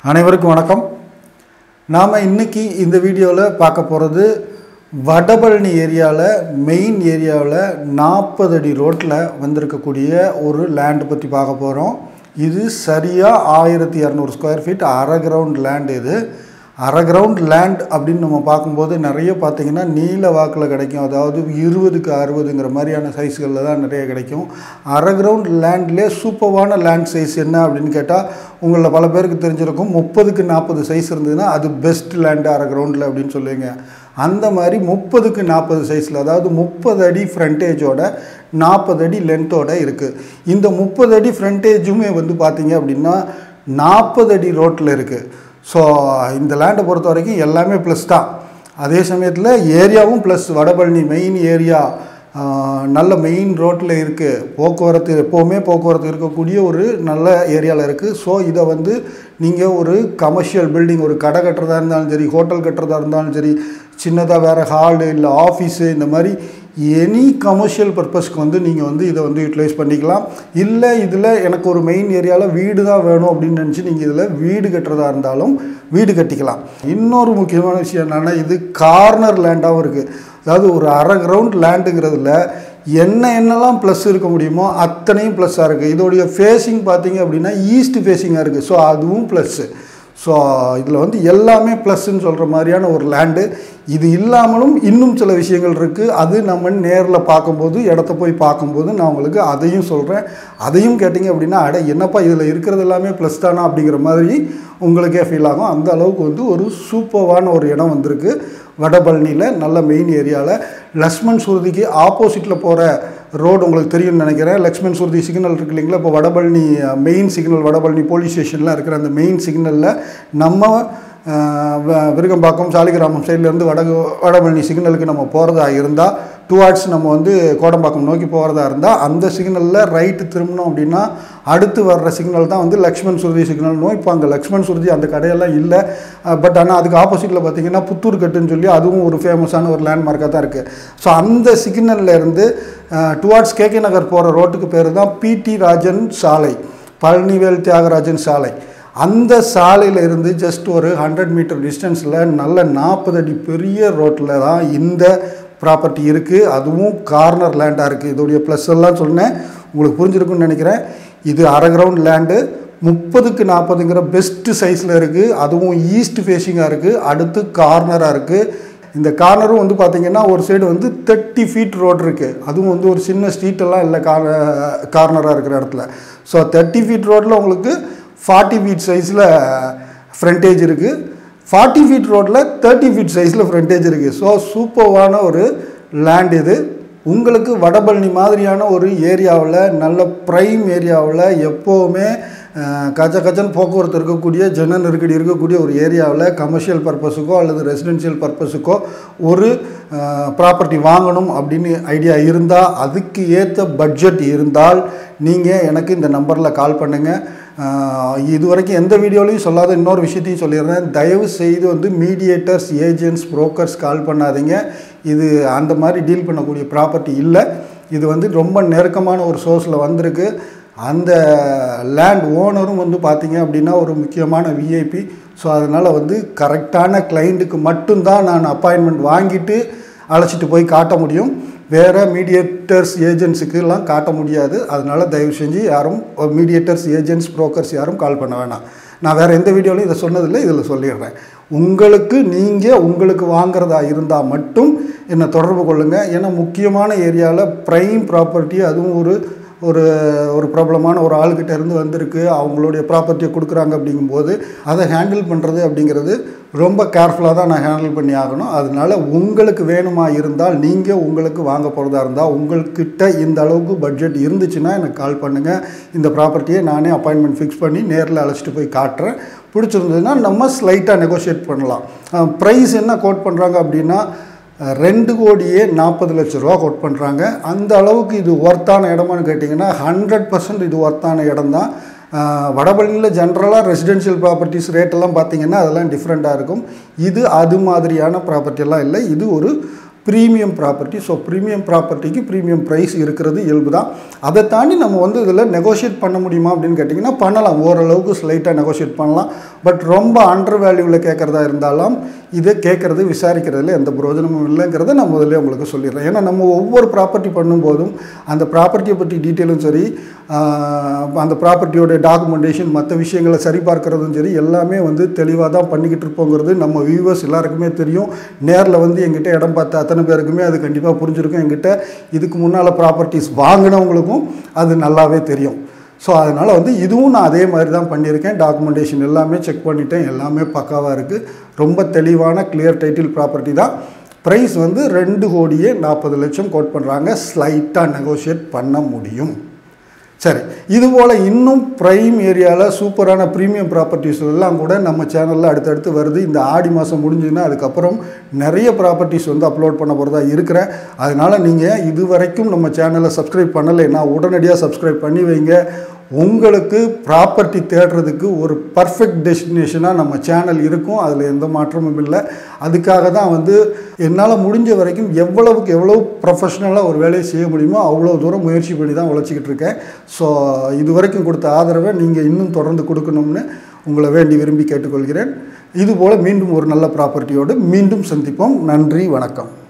அனைவருக்கும் வணக்கம் நாம் இன்னைக்கு இந்த வீடியோவில் பார்க்க போகிறது வடபழனி ஏரியாவில் மெயின் ஏரியாவில் நாற்பது அடி ரோட்டில் வந்திருக்கக்கூடிய ஒரு லேண்டு பற்றி பார்க்க போகிறோம் இது சரியாக ஆயிரத்தி இரநூறு ஸ்கொயர் ஃபீட் அரை கிரவுண்ட் லேண்ட் இது அரை கிரவுண்ட் லேண்ட் அப்படின்னு நம்ம பார்க்கும்போது நிறைய பார்த்தீங்கன்னா நீல வாக்கில் கிடைக்கும் அதாவது இருபதுக்கு அறுபதுங்கிற மாதிரியான சைஸ்களில் தான் நிறைய கிடைக்கும் அரை கிரவுண்ட் லேண்ட்லேயே சூப்பர்வான லேண்ட் சைஸ் என்ன அப்படின்னு கேட்டால் உங்களில் பல பேருக்கு தெரிஞ்சிருக்கும் முப்பதுக்கு நாற்பது சைஸ் இருந்ததுன்னா அது பெஸ்ட் லேண்டு அரை கிரவுண்டில் அப்படின்னு சொல்லுவீங்க அந்த மாதிரி முப்பதுக்கு நாற்பது சைஸில் அதாவது முப்பது அடி ஃப்ரண்டேஜோட நாற்பது அடி லென்த்தோட இருக்குது இந்த முப்பது அடி ஃப்ரண்டேஜுமே வந்து பார்த்தீங்க அப்படின்னா நாற்பது அடி ரோட்டில் இருக்குது ஸோ இந்த லேண்டை பொறுத்த வரைக்கும் எல்லாமே ப்ளஸ் தான் அதே சமயத்தில் ஏரியாவும் ப்ளஸ் வடபழனி மெயின் ஏரியா ஆஹ், நல்ல மெயின் ரோட்டில் இருக்குது போக்குவரத்து எப்போவுமே போக்குவரத்து இருக்கக்கூடிய ஒரு நல்ல ஏரியாவில் இருக்குது ஸோ இதை வந்து நீங்கள் ஒரு கமர்ஷியல் பில்டிங் ஒரு கடை கட்டுறதா இருந்தாலும் சரி ஹோட்டல் கட்டுறதா இருந்தாலும் சரி சின்னதாக வேறு ஹாலு இல்லை ஆஃபீஸு இந்த மாதிரி எனி கமர்ஷியல் பர்பஸ்க்கு வந்து நீங்கள் வந்து இதை வந்து யூட்டிலைஸ் பண்ணிக்கலாம் இல்லை இதில் எனக்கு ஒரு மெயின் ஏரியாவில் வீடு தான் வேணும் அப்படின்னு நினச்சி நீங்கள் இதில் வீடு கட்டுறதா இருந்தாலும் வீடு கட்டிக்கலாம் இன்னொரு முக்கியமான விஷயம் என்னென்னா இது கார்னர் லேண்டாகவும் இருக்குது அதாவது ஒரு அரை கிரவுண்ட் லேண்டுங்கிறதுல என்ன என்னெல்லாம் ப்ளஸ் இருக்க முடியுமோ அத்தனையும் ப்ளஸ்ஸாக இருக்குது இதோடைய ஃபேஸிங் பார்த்தீங்க அப்படின்னா ஈஸ்ட் ஃபேஸிங்காக இருக்குது ஸோ அதுவும் ப்ளஸ்ஸு ஸோ இதில் வந்து எல்லாமே ப்ளஸ்ன்னு சொல்கிற மாதிரியான ஒரு லேண்டு இது இல்லாமலும் இன்னும் சில விஷயங்கள் இருக்குது அது நம்ம நேரில் பார்க்கும்போது இடத்த போய் பார்க்கும்போது நான் உங்களுக்கு அதையும் சொல்கிறேன் அதையும் கேட்டிங்க அப்படின்னா அட என்னப்பா இதில் இருக்கிறது எல்லாமே ப்ளஸ் தானா அப்படிங்கிற மாதிரி உங்களுக்கே ஃபீல் ஆகும் அந்த அளவுக்கு வந்து ஒரு சூப்பர்வான ஒரு இடம் வந்திருக்கு வடபழனியில் நல்ல மெயின் ஏரியாவில் லக்ஷ்மண் சுருதிக்கு ஆப்போசிட்டில் போகிற ரோடு உங்களுக்கு தெரியும்னு நினைக்கிறேன் லக்ஷ்மண் சுருதி சிக்னல் இருக்கு இல்லைங்களா இப்போ Vadapalani main signal Vadapalani police ஸ்டேஷனில் இருக்கிற அந்த மெயின் சிக்னலில் நம்ம அஹ், வ- விருகம்பாக்கம் சாலிகிராமம் சைட்லேருந்து வட வடபழனி சிக்னலுக்கு நம்ம போகிறதா இருந்தால் டுவார்ட்ஸ் நம்ம வந்து கோடம்பாக்கம் நோக்கி போகிறதா இருந்தால் அந்த சிக்னலில் ரைட்டு திரும்பினோம் அப்படின்னா அடுத்து வர்ற சிக்னல் தான் வந்து லக்ஷ்மண் சுருதி சிக்னல்னும் இப்போ அங்கே லக்ஷ்மண் சுருதி அந்த கடையெல்லாம் இல்லை பட் ஆனால் அதுக்கு ஆப்போசிட்டில் பார்த்தீங்கன்னா புத்தூர் கட்டுன்னு சொல்லி அதுவும் ஒரு ஃபேமஸான ஒரு லேண்ட்மார்க்காக தான் இருக்குது ஸோ அந்த சிக்னல்ல இருந்து டுவார்ட்ஸ் கேகே நகர் போகிற ரோட்டுக்கு பேர் தான் பிடி ராஜன் சாலை பழனிவேல் தியாகராஜன் சாலை அந்த சாலையில் இருந்து ஜஸ்ட் ஒரு ஹண்ட்ரட் மீட்டர் டிஸ்டன்ஸில் நல்ல நாற்பது அடி பெரிய ரோட்டில் தான் இந்த ப்ராப்பர்ட்டி இருக்குது அதுவும் கார்னர் லேண்டாக இருக்குது இதோடைய ப்ளஸ் எல்லாம் சொன்னேன் உங்களுக்கு புரிஞ்சிருக்குன்னு நினைக்கிறேன் இது அரை கிரவுண்ட் லேண்டு முப்பதுக்கு நாற்பதுங்கிற பெஸ்ட்டு சைஸில் இருக்குது அதுவும் ஈஸ்ட் ஃபேஸிங்காக இருக்குது அடுத்து கார்னராக இருக்குது இந்த கார்னரும் வந்து பார்த்தீங்கன்னா ஒரு சைடு வந்து தேர்ட்டி ஃபீட் ரோடு இருக்குது அதுவும் வந்து ஒரு சின்ன ஸ்ட்ரீட்டெல்லாம் இல்லை கார் கார்னராக இருக்கிற இடத்துல ஸோ தேர்ட்டி ஃபீட் ரோட்டில் உங்களுக்கு ஃபார்ட்டி ஃபீட் சைஸில் ஃப்ரண்டேஜ் இருக்குது ஃபார்ட்டி ஃபீட் ரோட்டில் தேர்ட்டி ஃபீட் சைஸில் ஃப்ரண்டேஜ் இருக்குது ஸோ சூப்பர்வான ஒரு லேண்ட் இது உங்களுக்கு வடபழனி மாதிரியான ஒரு ஏரியாவில் நல்ல ப்ரைம் ஏரியாவில் எப்போவுமே அஹ், கஜ கஜன் போக்குவரத்து இருக்கக்கூடிய ஜன நெருக்கடி இருக்கக்கூடிய ஒரு ஏரியாவில் கமர்ஷியல் பர்பஸுக்கோ அல்லது ரெசிடென்ஷியல் பர்பஸுக்கோ ஒரு ப்ராப்பர்ட்டி வாங்கணும் அப்படின்னு ஐடியா இருந்தால் அதுக்கு ஏற்ற பட்ஜெட் இருந்தால் நீங்கள் எனக்கு இந்த நம்பரில் கால் பண்ணுங்கள் ஆஹ் இது வரைக்கும் எந்த வீடியோலையும் சொல்லாத இன்னொரு விஷயத்தையும் சொல்லிடுறேன் தயவு செய்து வந்து மீடியேட்டர்ஸ் ஏஜென்ட்ஸ் புரோக்கர்ஸ் கால் பண்ணாதீங்க இது அந்த மாதிரி டீல் பண்ணக்கூடிய ப்ராப்பர்ட்டி இல்லை இது வந்து ரொம்ப நெருக்கமான ஒரு சோர்ஸில் வந்திருக்கு அந்த லேண்ட் ஓனரும் வந்து பார்த்தீங்க அப்படின்னா ஒரு முக்கியமான விஐபி ஸோ அதனால் வந்து கரெக்டான கிளைண்ட்டுக்கு மட்டும்தான் நான் அப்பாயின்மெண்ட் வாங்கிட்டு அழைச்சிட்டு போய் காட்ட முடியும் வேறு மீடியேட்டர்ஸ் ஏஜென்ட்ஸுக்கெல்லாம் காட்ட முடியாது அதனால் தயவு செஞ்சு யாரும் மீடியேட்டர்ஸ் ஏஜென்ட்ஸ் புரோக்கர்ஸ் யாரும் கால் பண்ண வேணாம் நான் வேறு எந்த வீடியோலையும் இதை சொன்னதில்லை இதில் சொல்லிடுறேன் உங்களுக்கு நீங்கள் உங்களுக்கு வாங்குறதா இருந்தால் மட்டும் என்னை தொடர்பு கொள்ளுங்கள் ஏன்னா முக்கியமான ஏரியாவில் ப்ரைம் ப்ராப்பர்ட்டி அதுவும் ஒரு ஒரு ஒரு பிரபலமான ஒரு ஆளுக்கிட்ட இருந்து வந்திருக்கு அவங்களுடைய ப்ராப்பர்ட்டியை கொடுக்குறாங்க அப்படிங்கும்போது அதை ஹேண்டில் பண்ணுறது அப்படிங்கிறது ரொம்ப கேர்ஃபுல்லாக தான் நான் ஹேண்டில் பண்ணி ஆகணும் அதனால உங்களுக்கு வேணுமா இருந்தால் நீங்கள் உங்களுக்கு வாங்க போகிறதா இருந்தால் உங்கள்கிட்ட இந்த அளவுக்கு பட்ஜெட் இருந்துச்சுன்னா எனக்கு கால் பண்ணுங்கள் இந்த ப்ராப்பர்ட்டியை நானே அப்பாயின்மெண்ட் ஃபிக்ஸ் பண்ணி நேரில் அழைச்சிட்டு போய் காட்டுறேன் பிடிச்சிருந்ததுன்னா நம்ம ஸ்லைட்டாக நெகோஷியேட் பண்ணலாம் ப்ரைஸ் என்ன கோட் பண்ணுறாங்க அப்படின்னா ரெண்டு கோடியே நாற்பது லட்ச ரூபா கோட் பண்ணுறாங்க அந்த அளவுக்கு இது ஒர்த்தான இடமான்னு கேட்டிங்கன்னா ஹண்ட்ரட் பர்சன்ட் இது ஒர்த்தான இடம் தான் வடபழனியில் ஜென்ரலாக ரெசிடென்ஷியல் ப்ராப்பர்ட்டிஸ் ரேட்டெல்லாம் பார்த்தீங்கன்னா அதெல்லாம் டிஃப்ரெண்ட்டாக இருக்கும் இது அது மாதிரியான ப்ராப்பர்ட்டியெல்லாம் இல்லை இது ஒரு ப்ரீமியம் ப்ராப்பர்ட்டி ஸோ ப்ரீமியம் ப்ராப்பர்ட்டிக்கு ப்ரீமியம் ப்ரைஸ் இருக்கிறது இயல்பு தான் அதை தாண்டி நம்ம வந்து இதில் நெகோஷியேட் பண்ண முடியுமா அப்படின்னு கேட்டிங்கன்னா பண்ணலாம் ஓரளவுக்கு ஸ்லைட்டாக நெகோஷியேட் பண்ணலாம் பட் ரொம்ப அண்டர் வேல்யூவில் கேட்குறதா இருந்தாலும் இதை கேட்குறது விசாரிக்கிறதுல எந்த பிரயோஜனமும் இல்லைங்கிறத நான் முதல்ல உங்களுக்கு சொல்லிடுறேன் ஏன்னா நம்ம ஒவ்வொரு ப்ராப்பர்ட்டி பண்ணும்போதும் அந்த ப்ராப்பர்ட்டியை பற்றி டீட்டெயிலும் சரி ஆஹ், அந்த ப்ராப்பர்ட்டியோட டாக்குமெண்டேஷன் மற்ற விஷயங்களை சரி பார்க்கறதும் சரி எல்லாமே வந்து தெளிவாக தான் பண்ணிக்கிட்டு இருப்போங்கிறது நம்ம வியூவர்ஸ் எல்லாருக்குமே தெரியும் நேரில் வந்து எங்கிட்ட இடம் பார்த்த அத்தனை பேருக்குமே அது கண்டிப்பாக புரிஞ்சிருக்கும் எங்கிட்ட இதுக்கு முன்னால் ப்ராப்பர்ட்டிஸ் வாங்கினவங்களுக்கும் அது நல்லாவே தெரியும் ஸோ அதனால் வந்து இதுவும் நான் அதே மாதிரி தான் பண்ணியிருக்கேன் டாக்குமெண்டேஷன் எல்லாமே செக் பண்ணிட்டேன் எல்லாமே பக்காவாக இருக்குது ரொம்ப தெளிவான கிளியர் டைட்டில் ப்ராப்பர்ட்டி தான் ப்ரைஸ் வந்து ரெண்டு கோடியே நாற்பது லட்சம் கோட் பண்ணுறாங்க ஸ்லைட்டாக நெகோஷியேட் பண்ண முடியும் சரி இதுபோல் இன்னும் ப்ரைம் ஏரியாவில் சூப்பரான ப்ரீமியம் ப்ராப்பர்ட்டிஸ் எல்லாம் கூட நம்ம சேனலில் அடுத்தடுத்து வருது இந்த ஆடி மாதம் முடிஞ்சுதுன்னா அதுக்கப்புறம் நிறைய ப்ராப்பர்ட்டிஸ் வந்து அப்லோட் பண்ண போகிறதா இருக்கிறேன் அதனால் நீங்கள் இது வரைக்கும் நம்ம சேனலை சப்ஸ்கிரைப் பண்ணலைன்னா உடனடியாக சப்ஸ்கிரைப் பண்ணி வைங்க உங்களுக்கு ப்ராப்பர்ட்டி தேடுறதுக்கு ஒரு பர்ஃபெக்ட் டெஸ்டினேஷனாக நம்ம சேனல் இருக்கும் அதில் எந்த மாற்றமும் இல்லை அதுக்காக தான் வந்து என்னால் முடிஞ்ச வரைக்கும் எவ்வளவுக்கு எவ்வளவு ப்ரொஃபஷ்னலாக ஒரு வேலையை செய்ய முடியுமோ அவ்வளோ தூரம் முயற்சி பண்ணி தான் உழைச்சிக்கிட்டு இருக்கேன் ஸோ இது வரைக்கும் கொடுத்த ஆதரவை நீங்கள் இன்னும் தொடர்ந்து கொடுக்கணும்னு உங்களை வேண்டி விரும்பி கேட்டுக்கொள்கிறேன் இதுபோல் மீண்டும் ஒரு நல்ல ப்ராப்பர்ட்டியோடு மீண்டும் சந்திப்போம் நன்றி வணக்கம்